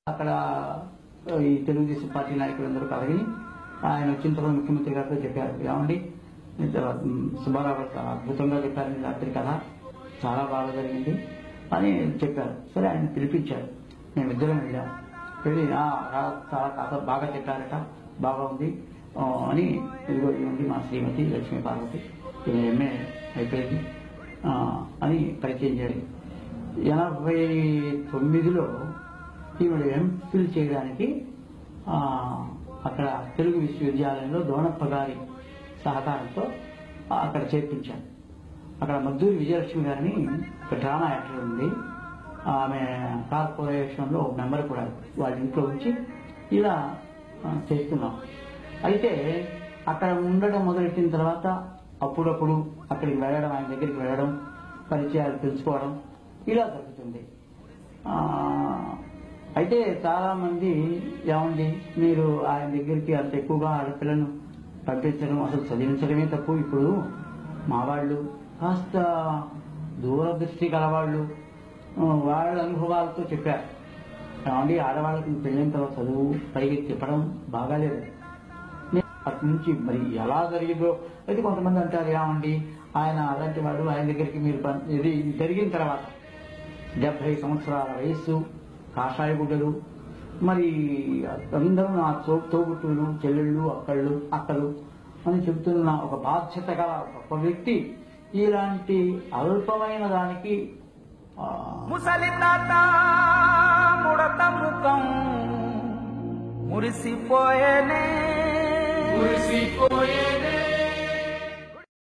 అక్కడ ఈ తెలుగుదేశం పార్టీ నాయకులందరూ కలిగి ఆయన వచ్చిన తర్వాత ముఖ్యమంత్రి గారితో చెప్పారు ఏమండి ఇంత, మ్, సుబ్బారావు గారు చాలా అద్భుతంగా చెప్పారు ఈ రాత్రి కథ చాలా బాగా జరిగింది అని చెప్పారు సరే ఆయన పిలిపించారు మేము ఇద్దరం వెళ్ళాం వెళ్ళి "ఆ, రా- చాలా కథ బాగా చెప్పారట బాగా ఉంది ఆ, అని ఇదిగో ఉంది మా శ్రీమతి లక్ష్మీ పార్వతి ఈమె ఎంఏ అయిపోయింది ఆ, అని పరిచయం చేయాలి ఎనభై తొమ్మిదిలో ఈవిడ ఎంఫిల్ చేయడానికి ఆ, అక్కడ తెలుగు విశ్వవిద్యాలయంలో దోణప్ప గారి సహకారంతో ఆ, అక్కడ చేర్పించాను అక్కడ మద్దూరి విజయలక్ష్మి గారిని ఒక డ్రామా యాక్టర్ ఉంది ఆమె కార్పొరేషన్లో ఒక మెంబర్ కూడా వాళ్ళ ఇంట్లో ఉంచి ఇలా ఆ, చేస్తున్నాం అయితే అక్కడ ఉండడం మొదలెట్టిన తర్వాత అప్పుడప్పుడు అక్కడికి వెళ్ళడం ఆయన దగ్గరికి వెళ్ళడం పరిచయాలు తెలుసుకోవడం ఇలా జరుగుతుంది ఆ, అయితే చాలా మంది ఏమండి మీరు ఆయన దగ్గరికి అంత ఎక్కువగా ఆడపిల్లను పంపించడం అసలు చదివించడమే తప్పు ఇప్పుడు మా వాళ్ళు కాస్త దూరదృష్టి గలవాళ్ళు ఆ, వాళ్ళ అనుభవాలతో చెప్పారు ఏమండి ఆడవాళ్ళకి పెళ్ళైన తర్వాత చదువు పైకి తిప్పడం బాగాలేదు నే- అటు నుంచి మరి ఎలా జరిగిందో అయితే కొంతమంది అంటారు ఏమండి ఆయన అలాంటి వాడు ఆయన దగ్గరికి మీరు పం- ఇది జరిగిన తర్వాత డెబ్బై సంవత్సరాల వయస్సు కాషాయ గుడ్డలు మరి అందరూ నా తో తోబుట్టులు చెల్లెళ్ళు అక్కళ్ళు అక్కలు అని చెబుతున్న ఒక బాధ్యత గల గొప్ప వ్యక్తి ఇలాంటి అల్పమైన దానికి ఆ, ముసలి తాత ముడత ముఖం మురిసిపోయేనే మురిసిపోయేనే